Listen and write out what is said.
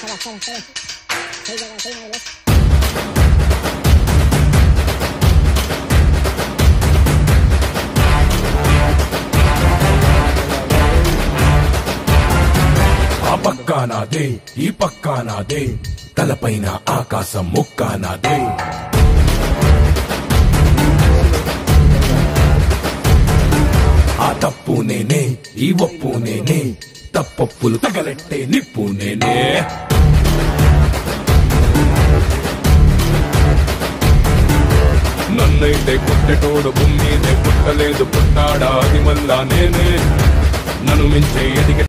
va, espera, espera. Soy yo, soy yo, ఆ పక్క నాదే ఈ పక్క నాదే తలపైన ఆకాశం ముక్క నాదే ఆ తప్పు నేనే ఈ ఒప్పు నేనే తప్పప్పులు తగలెట్టే నిప్పు నేనే నన్నైతే పుట్టెటోడు భూమి మీదే పుట్టలేదు పుట్టాడా అది మళ్ళా నేనే నన్ను మించే ఎదిగే